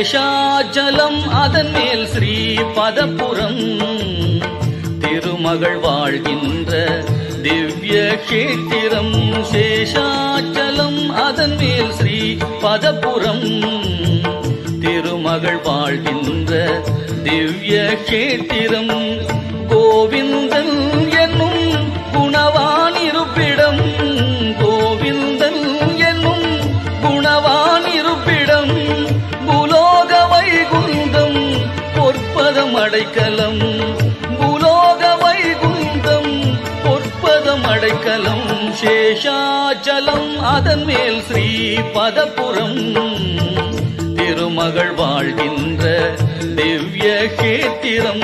சேஷாச்சலம் அதன் மேல் ஸ்ரீ பதப்புரம் திருமகள் வாழ்கின்ற திவ்ய கேத்திரம் சேஷாச்சலம் அதன் மேல் ஸ்ரீ பதப்புரம் திருமகள் வாழ்கின்ற திவ்ய கேத்திரம் கோவிந்தன் என்னும் குணவான் இருப்பிடம் கோவிந்தன் என்னும் குணவான் இருப்பிடம் புலோக வைகுந்தம் பொற்பதம் அடைக்கலம் புலோக வைகுந்தம் பொற்பதம் அடைக்கலம் சேஷாச்சலம் அதன் மேல் ஸ்ரீ பதப்புரம் திருமகள் வாழ்கின்ற திவ்ய கேத்திரம்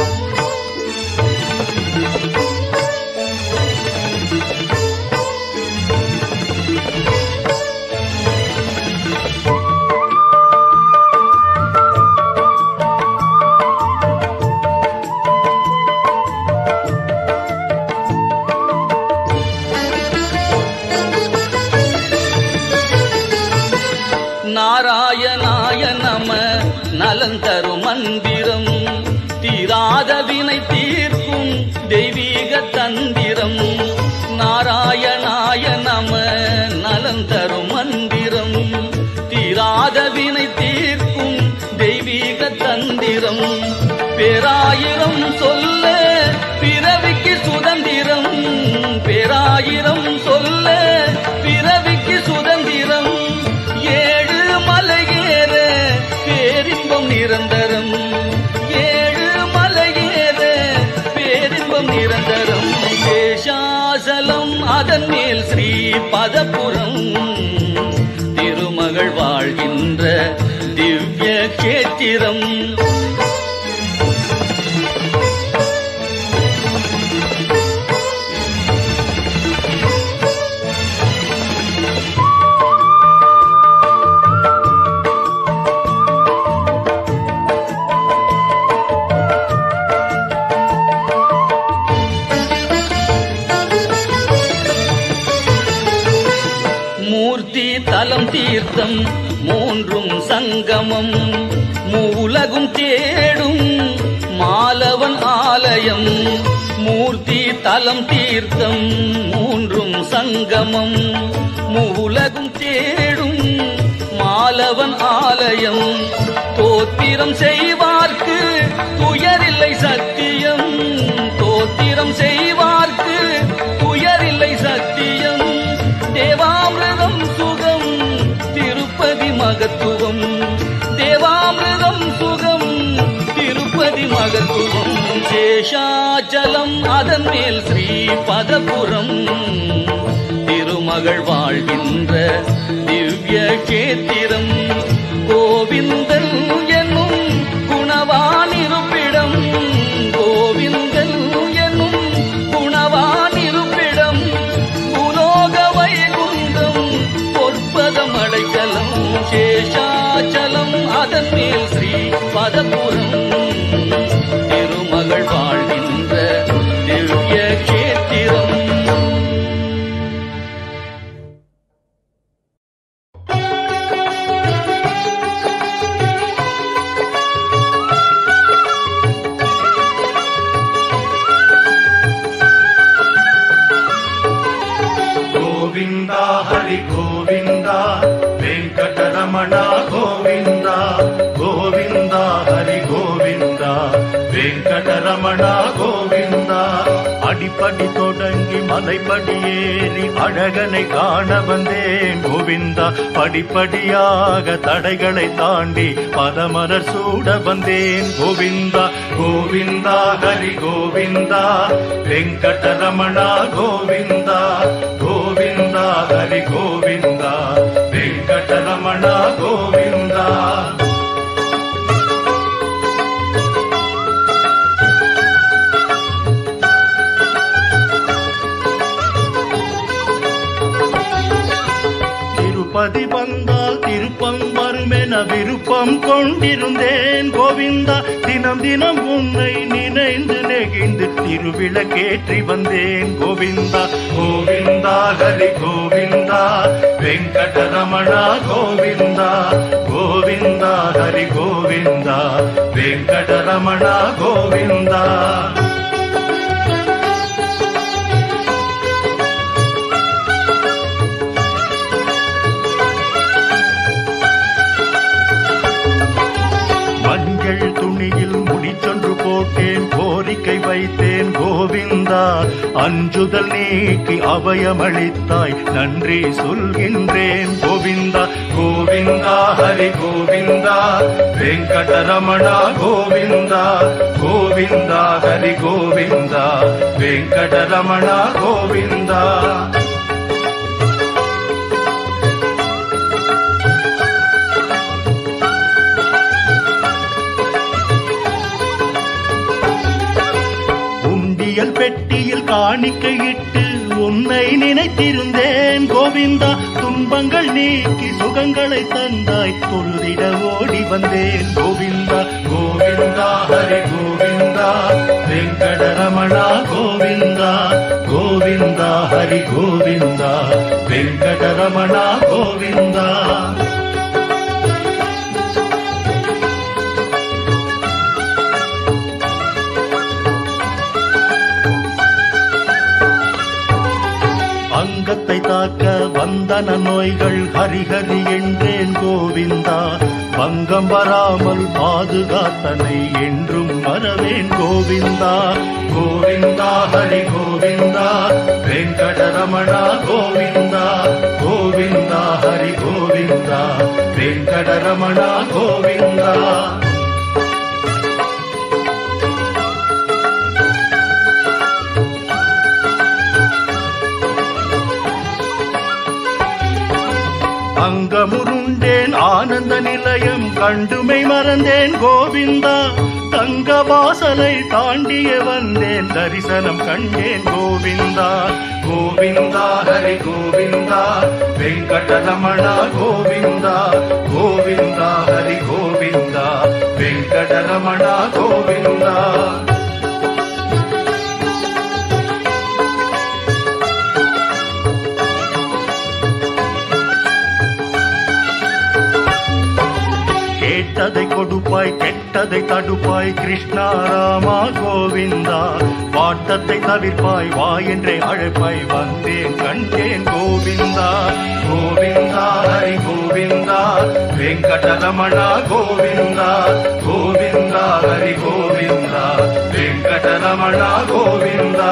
நாராயணாய நம நலந்தரு மந்திரம் தீராத வினை தீர்க்கும் தெய்வீக தந்திரம் நாராயணாய நம நலந்தரு மந்திரம் தீராத வினை தீர்க்கும் தெய்வீக தந்திரம் பேராயிரம் சொல்ல பிறவிக்கு சுதந்திரம் பேராயிரம் சொல்ல பிறவிக்கு சுதந்திரம் ஏழு மலையேற பேரின்பம் நிரந்தரம் ஏழு மலையேற பேரின்பம் நிரந்தரம் சேஷாசலம் அதன் மேல் ஸ்ரீ பதப்புரம் திருமகள் வாழ்கின்ற திவ்ய கேத்திரம் மூர்த்தி தலம் தீர்த்தம் மூன்றும் சங்கமம் மூலகும் தேடும் மாலவன் ஆலயம் மூர்த்தி தலம் தீர்த்தம் மூன்றும் சங்கமம் மூலகும் தேடும் மாலவன் ஆலயம் தோத்திரம் செய்வார்க்கு துயரில்லை சத்தியம் தோத்திரம் செய்வார்க்கு துயரில்லை சத்தியம் தேவாமிரதம் சுகம் திருப்பதி மகத்துவம் தேவாமிரதம் சுகம் திருப்பதி மகத்துவம் சேஷாச்சலம் அதன் மேல் ஸ்ரீ பதபுரம் திருமகள் வாழ்கின்ற திவ்ய கேத்திரம் கோவிந்தன் என்னும் குணவான் இருப்பிடம் கோவிந்தன் என்னும் குணவான் இருப்பிடம் புலோக வைகுந்தம் பொற்பதம் அடைக்கலம் சேஷாச்சலம் அதன் மேல் ஸ்ரீ பதபுரம் திருமகள் வாழ்கின்ற திவ்ய கேத்திரம் ಗೋವಿಂದ ಹರಿ ಗೋವಿಂದ ವೆಂಕಟರಮಣ ಗೋವಿಂದ ಗೋವಿಂದ ಹರಿ ಗೋವಿಂದ ವೆಂಕಟರಮಣ ಗೋವಿಂದ அடிப்படி தொடங்கி மலைப்படி ஏறி அழகனை காண வந்தேன் கோவிந்தா படிப்படியாக தடைகளை தாண்டி பதமலர் சூட வந்தேன் கோவிந்தா கோவிந்தா ஹரி கோவிந்தா வெங்கடரமணா கோவிந்தா கோவிந்தா ஹரி கோவிந்தா வெங்கடரமணா கோவிந்தா திருப்பதி வந்தால் திருப்பம் வருமென விருப்பம் கொண்டிருந்தேன் கோவிந்தா தினம் தினம் உன்னை நினைந்து நெகிழ்ந்து திருவிளக்கேற்றி வந்தேன் கோவிந்தா கோவிந்தா ஹரி கோவிந்தா வெங்கடரமணா கோவிந்தா கோவிந்தா ஹரி கோவிந்தா வெங்கடரமணா கோவிந்தா மஞ்சள் துணியில் முடிச்சொன்று போட்டேன் கோரிக்கை வைத்தேன் கோவிந்தா அஞ்சுதல் நீக்கி அபயமளித்தாய் நன்றி சொல்கின்றேன் கோவிந்தா கோவிந்தா ஹரி கோவிந்தா வெங்கடரமணா கோவிந்தா கோவிந்தா ஹரி கோவிந்தா வெங்கடரமணா கோவிந்தா உண்டியல் பெட்டியில் காணிக்கையிட்டு உன்னை நினைத்திருந்தேன் கோவிந்தா துன்பங்கள் நீக்கி சுகங்களை தந்தாய் தொழுதிட ஓடி வந்தேன் கோவிந்தா கோவிந்தா ஹரி கோவிந்தா வெங்கடரமணா கோவிந்தா கோவிந்தா ஹரி கோவிந்தா வெங்கடரமணா கோவிந்தா அங்கத்தை தாக்க வந்தன நோய்கள் ஹரிஹரி என்றேன் கோவிந்தா பங்கம் வராமல் பாதுகாத்தனை என்றும் மறவேன் கோவிந்தா கோவிந்தா ஹரி கோவிந்தா வெங்கடரமணா கோவிந்தா கோவிந்தா ஹரி கோவிந்தா வெங்கடரமணா கோவிந்தா அங்கமுருண்டேன் ஆனந்த நிலையம் கண்டுமை மறந்தேன் கோவிந்தா தங்க வாசலை தாண்டிய வந்தேன் தரிசனம் கண்டேன் கோவிந்தா கோவிந்தா ஹரி கோவிந்தா வெங்கடரமணா கோவிந்தா கோவிந்தா ஹரி கோவிந்தா வெங்கடரமணா கோவிந்தா கேட்டதை கொடுப்பாய் கெட்டதை தடுப்பாய் கிருஷ்ணா ராமா கோவிந்தா வாட்டத்தை தவிர்ப்பாய் வா என்றே அழைப்பாய் வந்தேன் கண்டேன் கோவிந்தா கோவிந்தா ஹரி கோவிந்தா வெங்கடரமணா கோவிந்தா கோவிந்தா ஹரி கோவிந்தா வெங்கடரமணா கோவிந்தா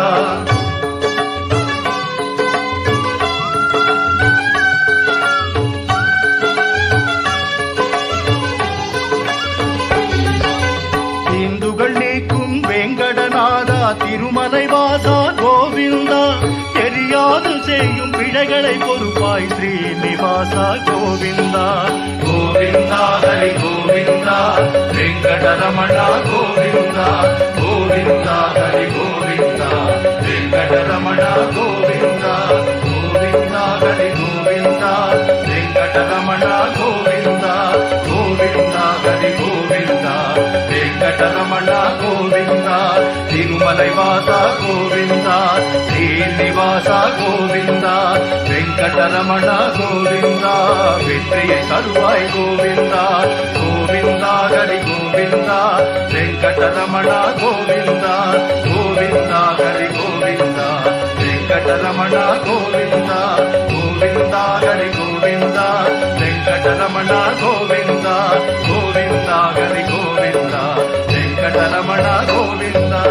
தீந்துகள் நீக்கும் வெங்கடநாதா திருமலை வாசா கோவிந்தா தெரியாது செய்யும் பிழைகளை பொறுப்பாய் ஸ்ரீனிவாசா கோவிந்தா கோவிந்தா ஹரி கோவிந்தா வெங்கடரமணா கோவிந்தா கோவிந்தா ஹரி கோவிந்தா வெங்கடரமணா கோவிந்தா கோவிந்தா ஹரி கோவிந்தா வெங்கடரமணா கோவிந்தா கோவிந்தா ஹரி கோவிந்தா வெங்கடரமணா கோவிந்தா திருமலை வாசா கோவிந்தா ஸ்ரீனிவாசா கோவிந்தா வெங்கடரமணா கோவிந்தா வெற்றியை தருவாய் கோவிந்தா கோவிந்தா ஹரி கோவிந்தா வெங்கடரமணா கோவிந்தா கோவிந்தா ஹரி கோவிந்தா வெங்கடரமணா கோவிந்தா கோவிந்தா ஹரி கோவிந்தா வெங்கடரமணா கோவிந்தா கோவிந்தா ஹரி கோவிந்தா வெங்கடரமணா கோவிந்தா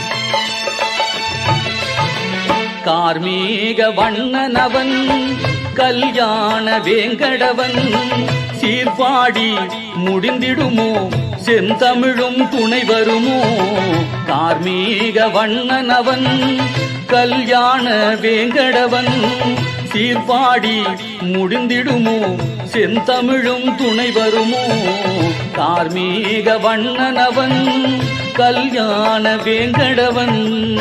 கார்மீக வண்ணனவன் கல்யாண வேங்கடவன் சீர்பாடி முடிந்திடுமோ செந்தமிழும் துணை வருமோ கார்மீக வண்ணனவன் கல்யாண வேங்கடவன் சீர்பாடி முடிந்திடுமோ செந்தமிழும் துணை வருமோ கார்மீக வண்ணனவன் கல்யாண வேங்கடவன்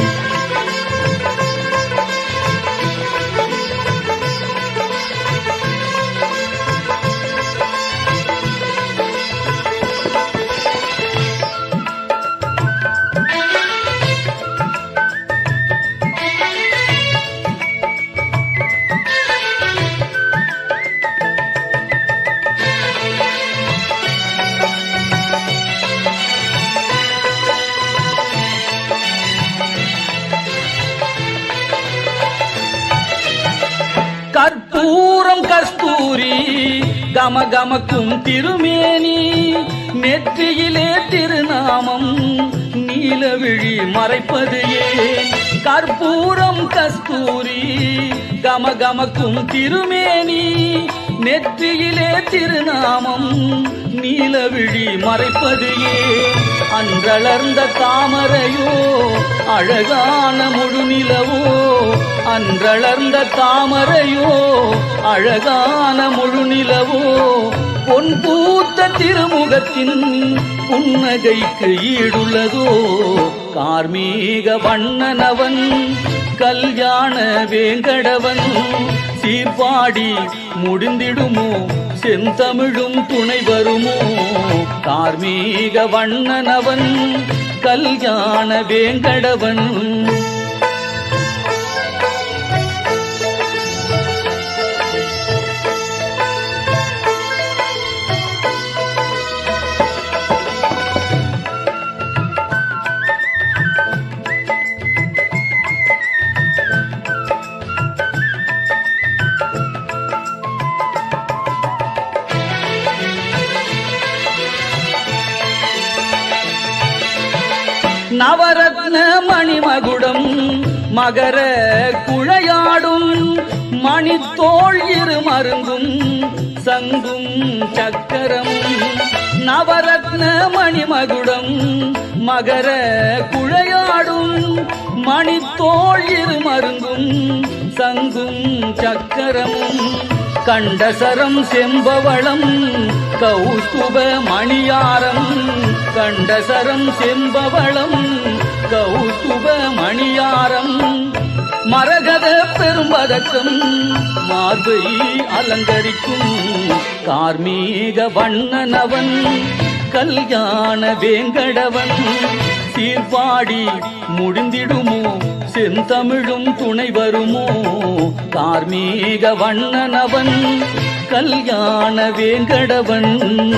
கற்பூரம் கஸ்தூரி கமகமக்கும் திருமேனி நெற்றியிலே திருநாமம் நீலவிழி மறைப்பது ஏன் கற்பூரம் கஸ்தூரி கமகமக்கும் திருமேனி நெற்றியிலே திருநாமம் நீலவிழி மறைப்பது ஏன் அன்றளர்ந்த தாமரையோ அழகான முழுநிலவோ அன்றளர்ந்த தாமரையோ அழகான முழுநிலவோ பொன் பூத்த திருமுகத்தின் புன்னகைக்கு ஈடுள்ளதோ கார்மீக வண்ணனவன் கல்யாண வேங்கடவன் சீர்பாடி முடிந்திடுமோ செந்தமிழும் துணை வருமோ கார்மீக வண்ணனவன் கல்யாண வேங்கடவன் நவரத்ன மணிமகுடம் மகர குழையாடும் மணித்தோள் இரு மருங்கும் சங்கும் சக்கரமும் நவரத்ன மணிமகுடம் மகர குழையாடும் மணித்தோள் இரு மருங்கும் சங்கும் சக்கரமும் கண்டசரம் செம்பவளம் கௌஸ்துப மணியாரம் கண்டசரம் செம்பவளம் கௌஸ்துப மணியாரம் மரகத பெரும்பதக்கம் மார்பை அலங்கரிக்கும் கார்மீக வண்ணனவன் கல்யாண வேங்கடவன் சீர்பாடி முடிந்திடுமோ செந்தமிழும் துணை வருமோ கார்மீக வண்ணனவன் கல்யாண வேங்கடவன்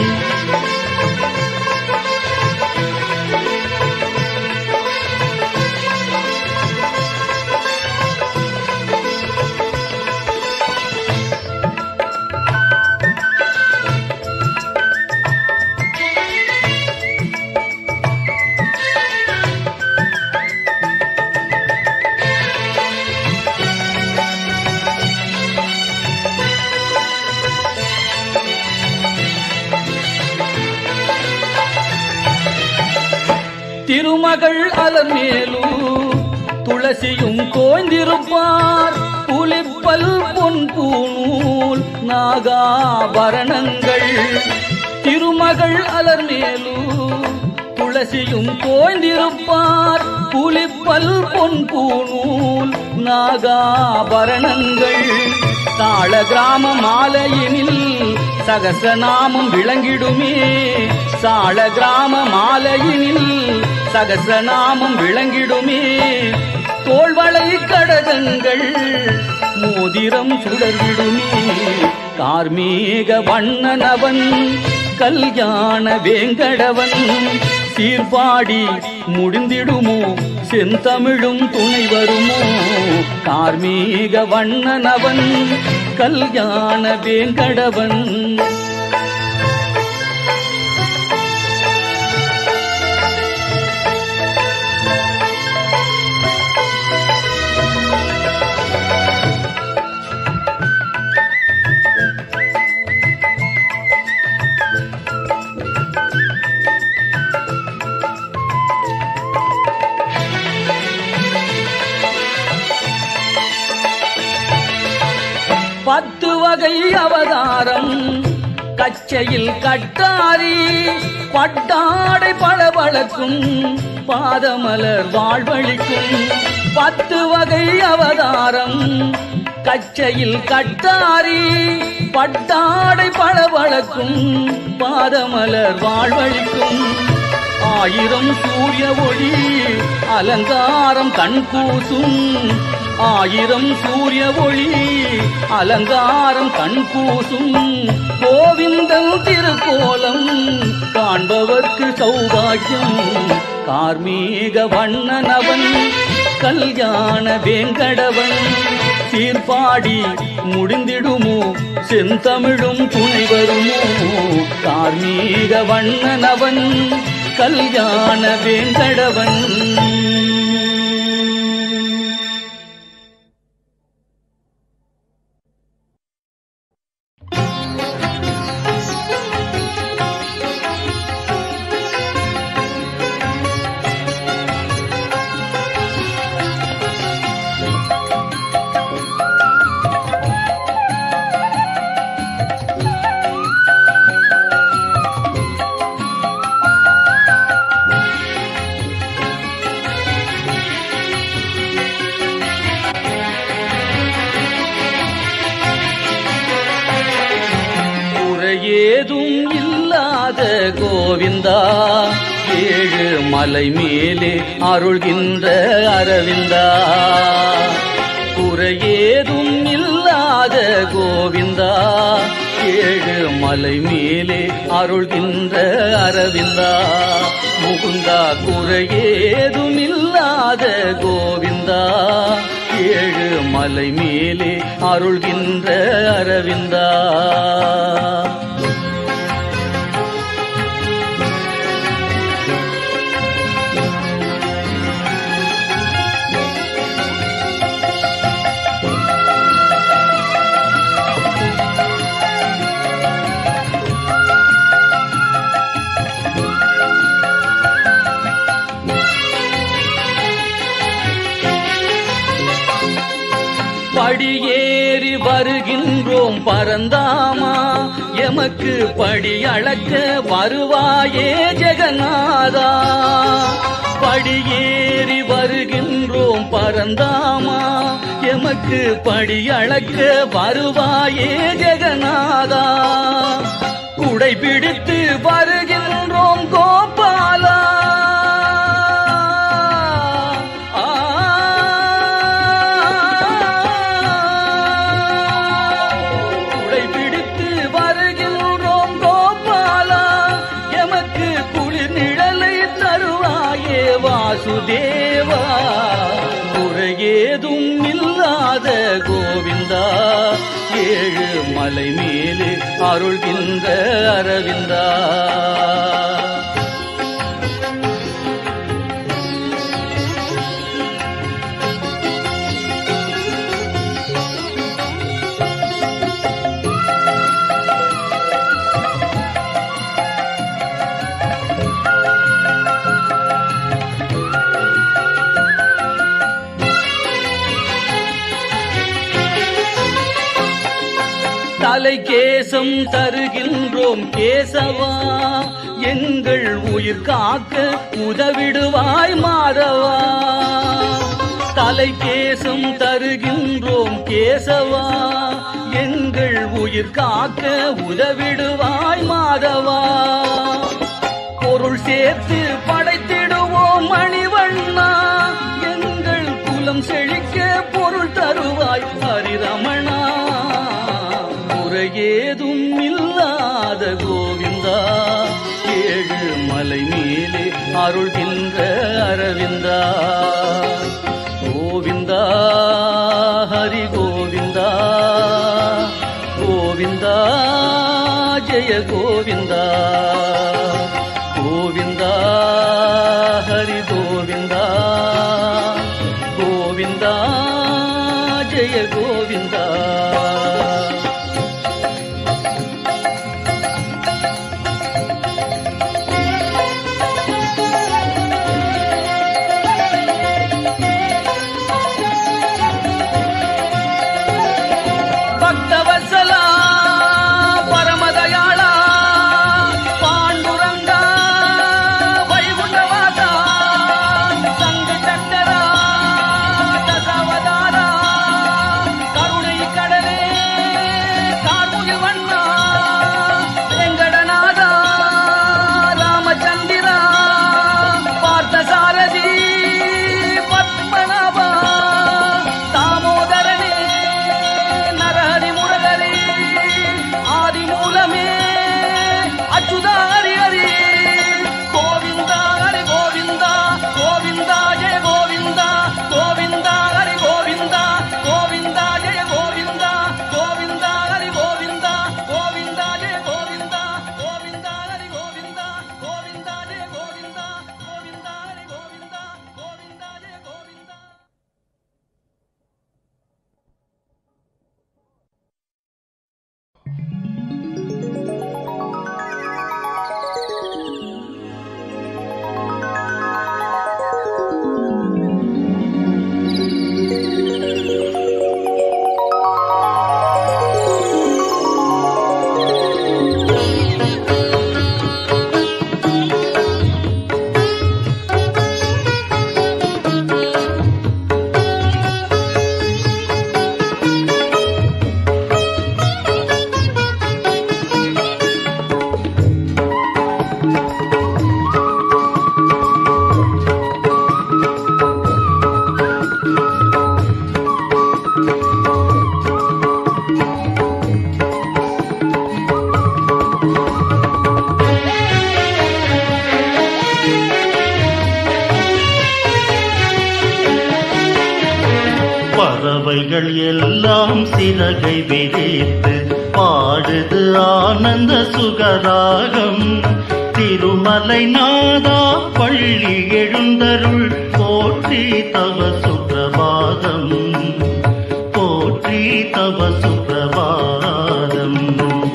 திருமகள் அலமேலு துளசியும் தோய்ந்திருப்பார் புலிப்பல் பொன் பூநூல் நாகாபரணங்கள் திருமகள் அலர்மேலு துளசியும் தோய்ந்திருப்பார் புலிப்பல் பொன் பூநூல் நாகாபரணங்கள் தாள கிராம மாலையினில் சகசநாமம் விளங்கிடுமே சாள கிராம மாலையினில் சகசநாமம் விளங்கிடுமே தோள்வளை கடகங்கள் மோதிரம் சுடர்விடுமே கார்மீக வண்ணனவன் கல்யாண வேங்கடவன் சீர்பாடி முடிந்திடுமோ செந்தமிழும் துணை வருமோ கார்மீக வண்ணனவன் கல்யாண வேங்கடவன் வகை அவதாரம் கச்சையில் கட்டாரி பட்டாடை பளபளக்கும் பாதமலர் வாழ்வழிக்கும் பத்து வகை அவதாரம் கச்சையில் கட்டாரி பட்டாடை பளபளக்கும் பாதமலர் வாழ்வழிக்கும் ஆயிரம் சூரிய ஒளி அலங்காரம் கண் கூசும் ஆயிரம் சூரிய ஒளி அலங்காரம் கண் கூசும் கோவிந்தன் திருக்கோலம் காண்பவர்க்கு சௌபாக்கியம் கார்மீக வண்ணனவன் கல்யாண வேங்கடவன் சீர்பாடி முடிந்திடுமோ செந்தமிழும் துணை வருமோ கார்மீக வண்ணனவன் கல்யாண வேங்கடவன் குறையேதும் இல்லாத கோவிந்தா ஏழு மலை மேலே அருள்கின்ற அரவிந்தா குறையேதும் இல்லாத கோவிந்தா ஏழு மலை மேலே அருள்கின்ற அரவிந்தா முகுந்தா குறையேதும் இல்லாத கோவிந்தா ஏழு மலை மேலே அருள்கின்ற அரவிந்தா படியேறி வருகின்றோம் பரந்தாமா எமக்கு படி அளக்க வருவாயே ஜெகநாதா படியேறி வருகின்றோம் பரந்தாமா எமக்கு படி அளக்க வருவாயே ஜெகநாதா குடை பிடித்து வருகின்றோம் கோபாலா ஆ குடை பிடித்து வருகின்றோம் கோபாலா எமக்கு குளிர் நிழலை தருவாயே வாசுதேவா குறையேதும் இல்லாத கோவிந்தா ஏழு மலை மேலே அருள்கின்ற அரவிந்தா தலை கேசம் தருகின்றோம் கேசவா எங்கள் உயிர் காக்க உதவிடுவாய் மாதவா தலை கேசம் தருகின்றோம் கேசவா எங்கள் உயிர் காக்க உதவிடுவாய் மாதவா பொருள் சேர்த்து படைத்திடுவோம் மணிவண்ணா எங்கள் குலம் செழிக்க பொருள் தருவாய் ஹரிரமணா முறையேதும் இல்லாத கோவிந்தா ஏழு மலை மேலே அருள்கின்ற அரவிந்தா கோவிந்தா ஹரி கோவிந்தா கோவிந்தா ஜெய கோவிந்தா கோவிந்தா ஹரி கோவிந்தா கோவிந்தா ஜெய கோவிந்தா பக்தவசலா பறவைகள் எல்லாம் சிறகை விரித்து பாடுது ஆனந்த சுகராகம் திருமலை நாதா பள்ளி எழுந்தருள் போற்றி தவ சுப்பிரபாதம் போற்றி தவ சுப்பிரபாதம்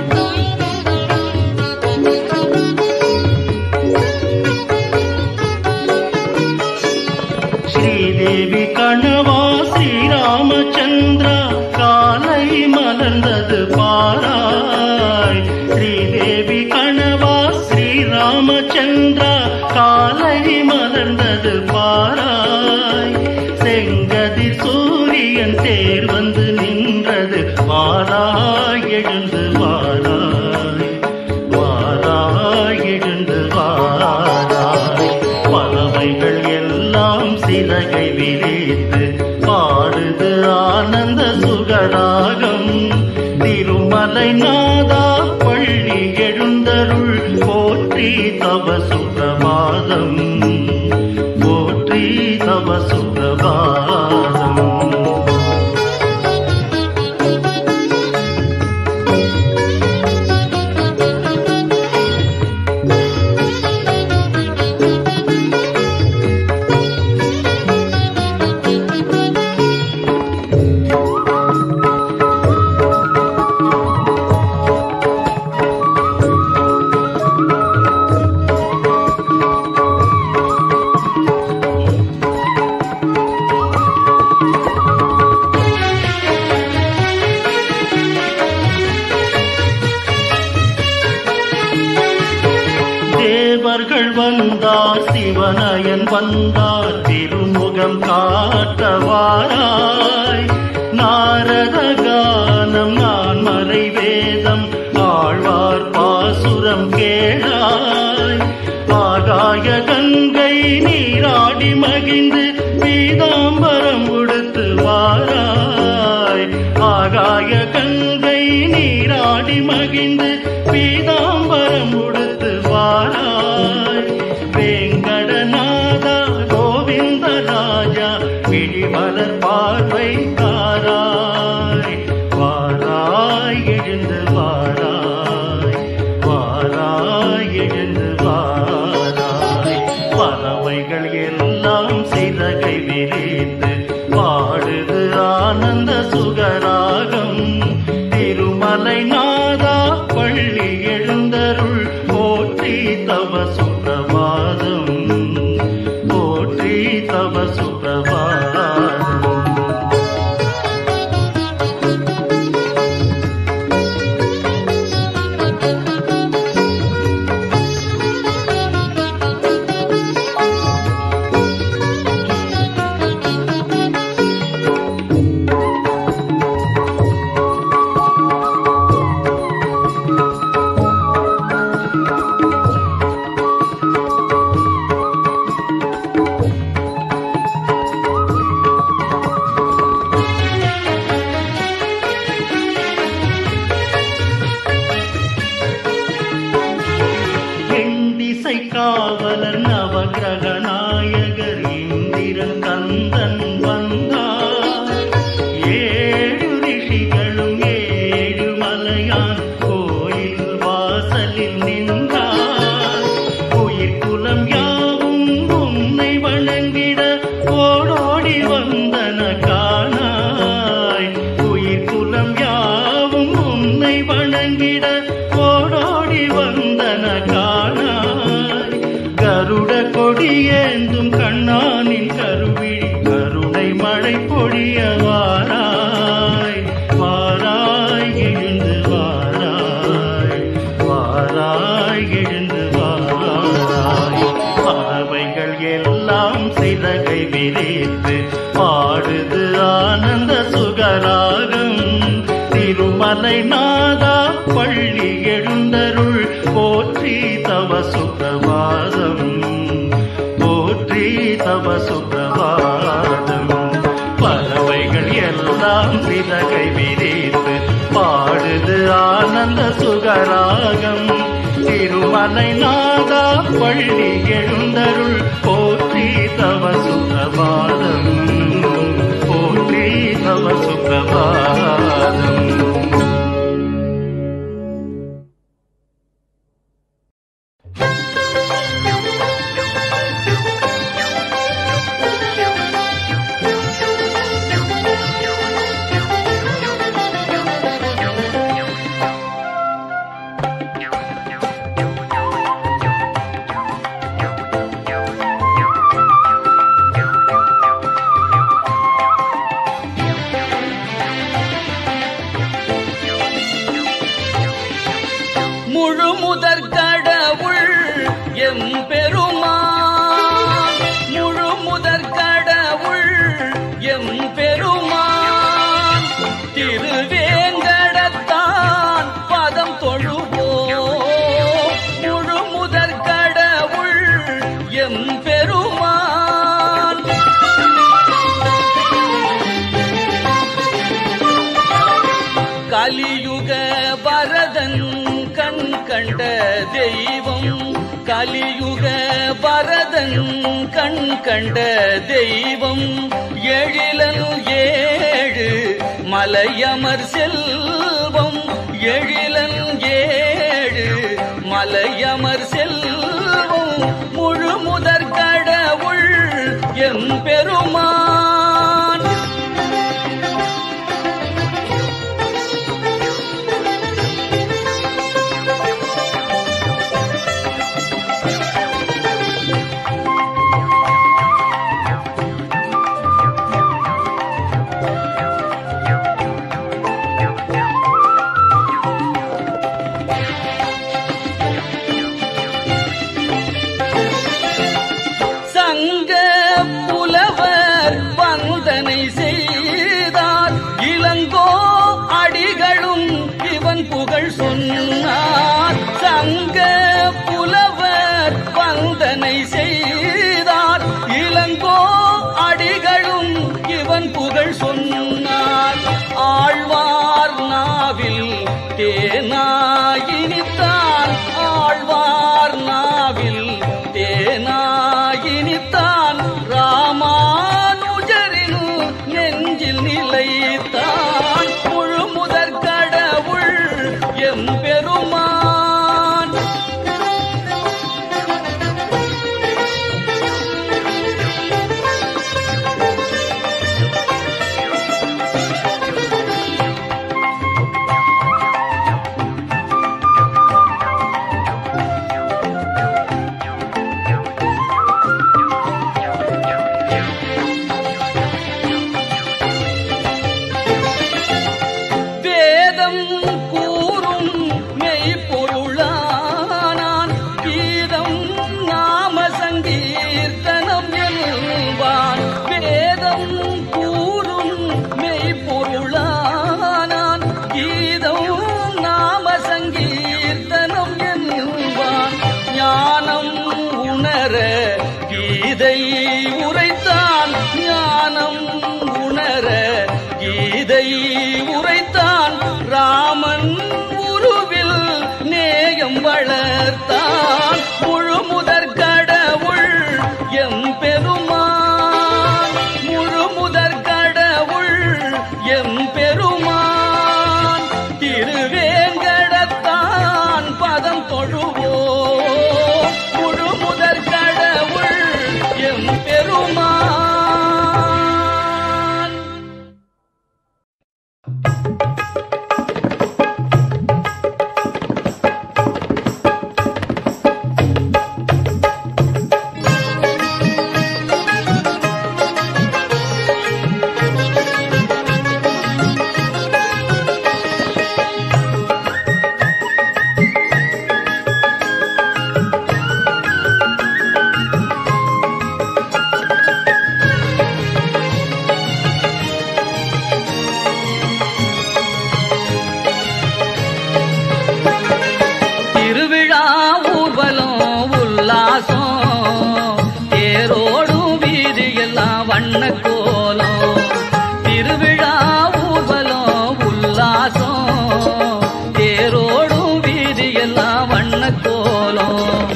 ஸ்ரீதேவி கணவா ஸ்ரீராமச்சந்திர காலை மலர்ந்தது பாராய் ஸ்ரீதேவி கணவா ஸ்ரீராமச்சந்திர காலை மலர்ந்தது பாராய் செங்கதிர் சூரியன் தேர் வந்து நின்றது வாராய் எழுந்து வாராய் வாராய் எழுந்து வாராய் பறவைகள் எல்லாம் சிறகை விரித்து பாடுது ஆனந்த சுகராகம் திருமலை நாதா பள்ளி எழுந்தருள் போற்றி தவ சுப்பிரபாதம் போற்றி தவ சுப்பிரபாதம் தேவர்கள் வந்தார் சிவனயன் வந்தார் திருமுகம் காட்டவாராய் நாரத கானம் நான் மறை வேதம் ஆழ்வார் பாசுரம் கேளாய் ஆகாய கங்கை நீராடி மகிழ்ந்து பீதாம்பரம் உடுத்து வாராய் ஆகாய கங்கை நீராடி மகிழ்ந்து பீதாம்பரம் உடுத்து வாராய் வேங்கடநாதா கோவிந்த ராஜா விழிமலர் பார்வை தாராய் வாராய் எழுந்து வாராய் வாராய் எழுந்து வாராய் பறவைகள் எல்லாம் சிறகை விரித்து பாடுது ஆனந்த சுகராகம் திருமலை நாதா பள்ளி எழுந்தருள் போற்றி தவ சுப்பிரபாதம் போற்றி தவ சுப்பிரபாதம் எண்டிசை காவலர் நவகிரக நாயகர் இந்திரன் கந்தன் வந்தார் ஏழு ரிஷிகளும் ஏழு மலையான் கோயில் வாசலில் நின்றார் உயிர் குலம் யாவும் உன்னை வணங்கிட ஓடோடி வந்தன காணாய் உயிர் குலம் யாவும் உன்னை வணங்கிட ஓடோடி வந்தன காணாய் கருட கொடியேந்தும் கண்ணானின் கருவிழி கருணை மழை பொழிய வாராய் வாராய் எழுந்து வாராய் வாராய் எழுந்து வாராய் பறவைகள் எல்லாம் சிறகை விரித்து பாடுது ஆனந்த சுகராகம் திருமலை நாதா பள்ளி எழுந்தருள் போற்றி தவ சுப்பிரபாதம் போற்றி தவ சுப்பிரபாதம் பறவைகள் எல்லாம் சிறகை விரித்து பாடுது ஆனந்த சுகராகம் திருமலை நாதா பள்ளி எழுந்தருள் போற்றி தவ சுப்பிரபாதம் போற்றி தவ శుభ సుప్రభాతం முழு முதற் கடவுள் எம் பெருமான் முழு முதற் கடவுள் எம் பெருமான் திருவேங்கடத்தான் பதம் தொழுவோம் முழு முதற் கடவுள் எம் பெருமான் கலியுக வரதன் கண் கண்ட தெய்வம் கலியுக வரதன் கண் கண்ட தெய்வம் எழிலன் ஏழு மலையமர் செல்வம் எழிலன் ஏழு மலையமர் செல்வம் முழு முதற் கடவுள் எம் பெருமான் சங்க புலவர் வந்தனை செய்தார் இளங்கோ அடிகளும் இவன் புகழ் சொன்னார் சங்க புலவர் வந்தனை செய்தார் இளங்கோ அடிகளும் இவன் புகழ் சொன்னார் ஆழ்வார் நாவில் தேனாயினித்தான் ஆழ்வார் நாவில் தேனாயினித்தான் ராமானுஜரின் நெஞ்சில் நிலைத்தான் முழு முதற் கடவுள் எம் பெருமான் வேதம் கூறும் மெய்ப்பொருளானான் கீதம் நாம சங்கீர்த்தனம் என்பான் வேதம் கூறும் மெய்ப்பொருளானான் கீதம் நாம சங்கீர்த்தனம் என்பான் ஞானம் உணர கீதை உரைத்தான் ஞானம் உணர கீதை உரைத்தான் ராமன் உருவில் நேயம் வளர்த்தான் முழு முதற் கடவுள் எம் பெருமான் முழு முதற் கடவுள் எம் பெருமான் திருவேங்கடத்தான் பதம் தொழுவோம் முழு முதற் கடவுள் எம் பெருமான் திருவிழா ஊர்வலம் உல்லாசம் தேரோடும் வீதி எல்லாம் வண்ண கோலம் திருவிழா ஊர்வலம் உல்லாசம் தேரோடும் வீதி எல்லாம் வண்ண கோலம்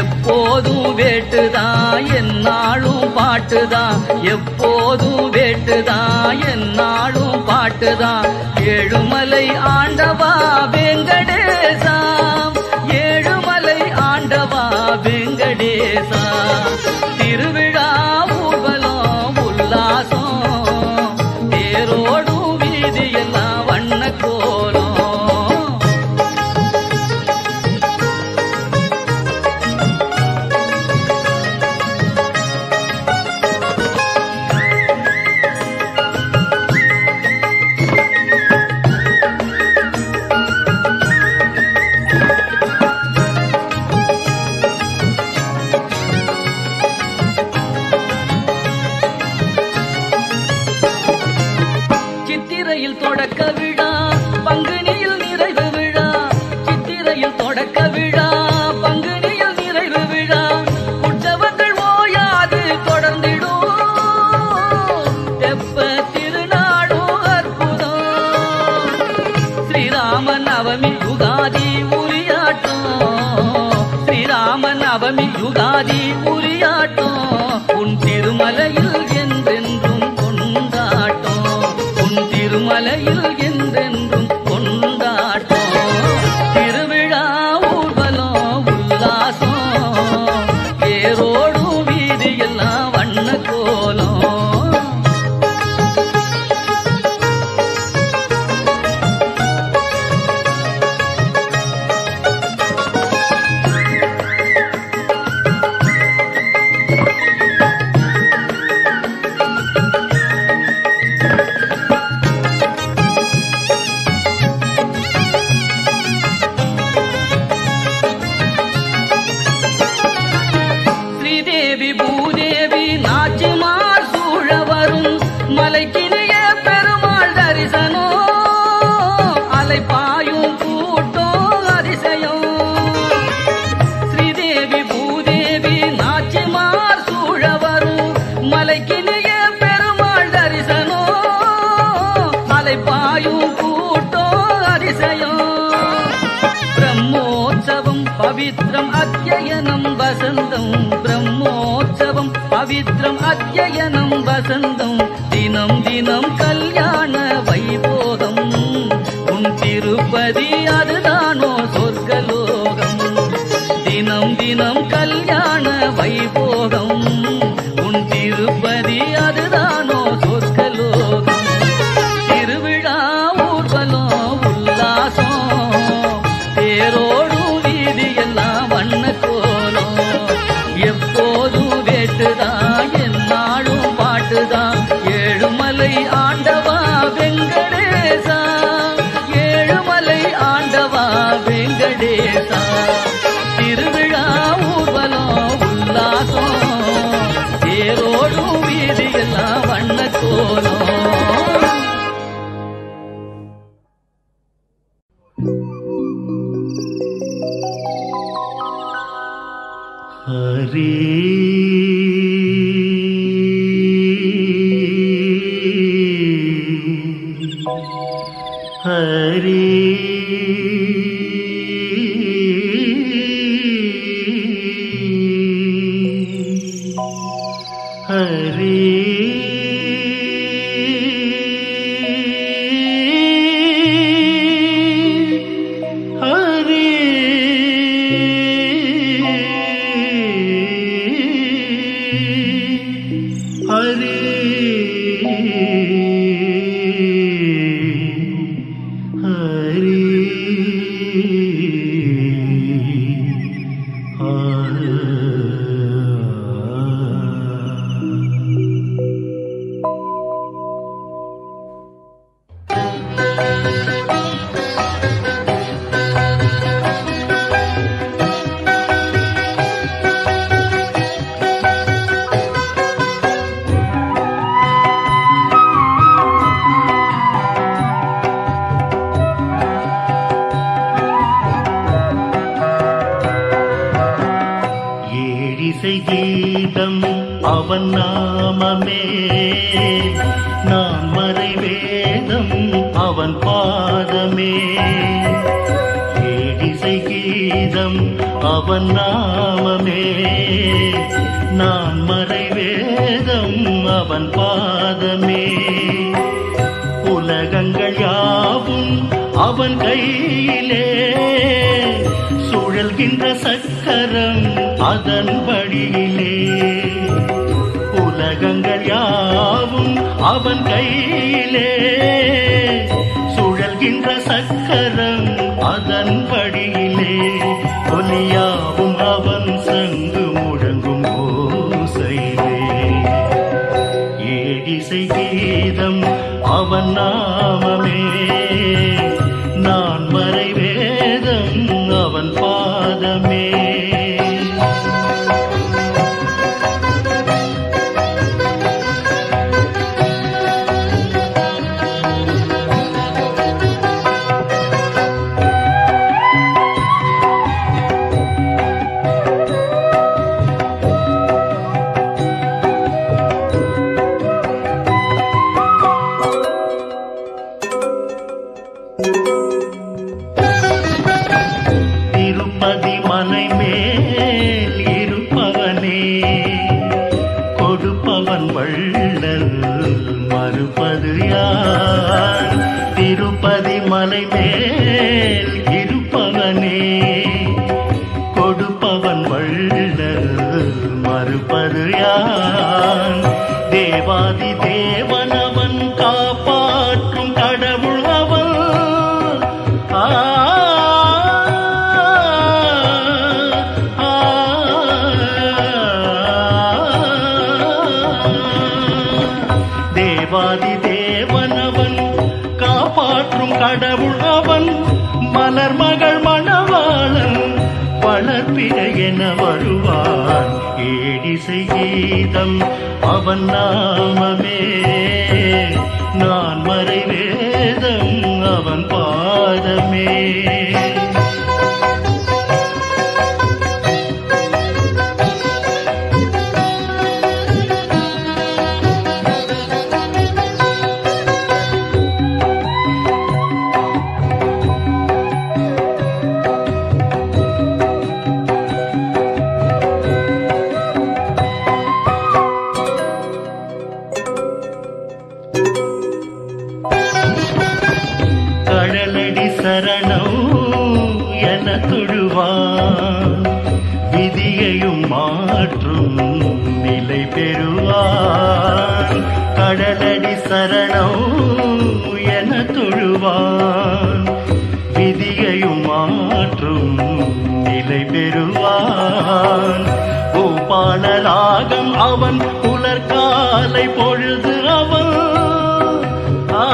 எப்போதும் வேட்டுதான் என்னாலும் பாட்டுதான் எப்போதும் வேட்டு வேட்டுதான் என்னாலும் பாட்டுதான் ஏழுமலை ஆண்டவா வெங்கடேசா ஏழுமலை ஆண்டவா வெங்கடேசா திருவிழா ஊர்வலம் உல்லாசம் தேரோடும் வீதியெல்லாம் வண்ண கோலம் சித்திரையில் தொடக்க விழா பங்குனியில் நிறைவு விழா சித்திரையில் தொடக்க விழா பங்குனியில் நிறைவு விழா உற்சவங்கள் ஓயாது தொடர்ந்திடும் தெப்ப திருநாடும் அற்புதம் ஸ்ரீராம நவமி யுகாதி உரியாட்டம் ஸ்ரீராம நவமி யுகாதி உரியாட்டம் உன் திருமலையில் என்றென்றும் கொண்டாட்டம் உன் திருமலையில் என்றென்றும் கொண்டாட்டம் திருவிழா ஊர்வலம் உல்லாசம் ஏரோடும் வீதியெல்லாம் வண்ண கோலம் ஸ்ரீதேவி பூதேவி நாச்சிமார் சூழ வரும் மலைக்கிணைய பெருமாள் தரிசனம் அலைப்பாயும் கூட்டம் அதிசயம் ஸ்ரீதேவி பூதேவி நாச்சிமார் சூழ வரும் மலைக்கிணைய பெருமாள் தரிசனம் அலைப்பாயும் கூட்டம் அதிசயம் பிரம்மோற்சவம் பவித்ரம் அத்தியனம் வசந்தம் பிரம்மோற்சவம் பவித்ரம் அத்தியனம் வசந்தம் தினம் தினம் கல்யாண வைபோகம் உன் திருப்பதி அதுதானோ சொர்க்கலோகம் தினம் தினம் கல்யாண வைபோகம் உன் திருப்பதி அதுதானோ சொர்க்கலோகம் திருவிழா ஊர்வலம் உல்லாசம் தேரோடும் வீதியெல்லாம் வண்ண கோலம் எப்போதும் வேட்டுதான் என்னாலும் பாட்டுதான் ஏழுமலை ஆண்டவா வெங்கடேசா ஏழுமலை ஆண்டவா வெங்கடேசா திருவிழா ஊர்வலம் உல்லாசம் தேரோடும் வீதியெல்லாம் வண்ண கோலம் ஹரி ஹரி ஹரி ஹரி ஹரி ஹரி ஏழிசை கீதம் அவன் நாமமே நான் மறை வேதம் அவன் பாதமே ஏழிசை கீதம் அவன் நாமமே நான் மறை வேதம் அவன் பாதமே உலகங்கள் யாவும் அவன் கையிலே சுழல்கின்ற சக்கரம் அதன் வழியிலே உலகங்கள் யாவும் அவன் கையிலே சுழல்கின்ற சக்கரம் அதன் வழியிலே ஒலியாவும் அவன் சங்கு முழங்கும் ஓசையிலே ஏழிசை கீதம் அவன் நாமமே நான் மறை வேதம் அவன் பாதமே திருப்பதி மலை மேல் இருப்பவனே கொடுப்பவன் வள்ளல் மறுப்பது யார் திருப்பதி மலை மேல் இருப்பவனே கொடுப்பவன் வள்ளல் மறுப்பது யார் தேவாதி தேவனவன் காப்பாற்றும் கடவுள் அவன் ஆ தேவாதி தேவனவன் காப்பாற்றும் கடவுள் அவன் மலர் மகள் மணவாளன் வளர்ப்பிட என வருவான் ஏடிசை கீதம் அவன் நாமமே நான் மறை வேதம் அவன் பாதமே கடலடி சரணம் என தொழுவான் விதியையும் மாற்றும் நிலை பெறுவான் கடலடி சரணம் என தொழுவான் விதியையும் மாற்றும் நிலை பெறுவான் பூபாலராகம் அவன் புலர்காலை பொழுது அவன் ஆ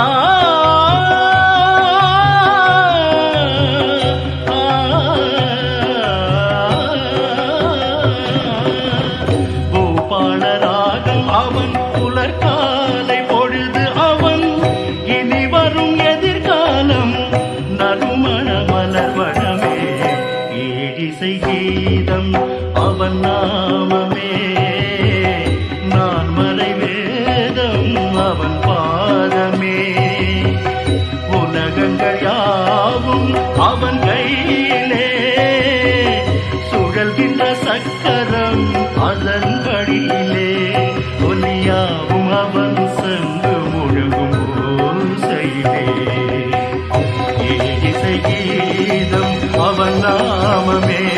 பூபாலராகம் அவன் புலர்காலை பொழுது அவன் இனி வரும் எதிர்காலம் நறுமண மலர்வனமே ஏழிசை கீதம் அவன் நாமமே நான் மறை வேதம் அவன் பாதமே உலகங்கள் யாவும் அவன் கையிலே சுழல்கின்ற சக்கரம் அதன் வழியிலே ஒலியாவும் அவன் சங்கு முழங்கும் ஓசையிலே ஏழிசை கீதம் அவன் நாமமே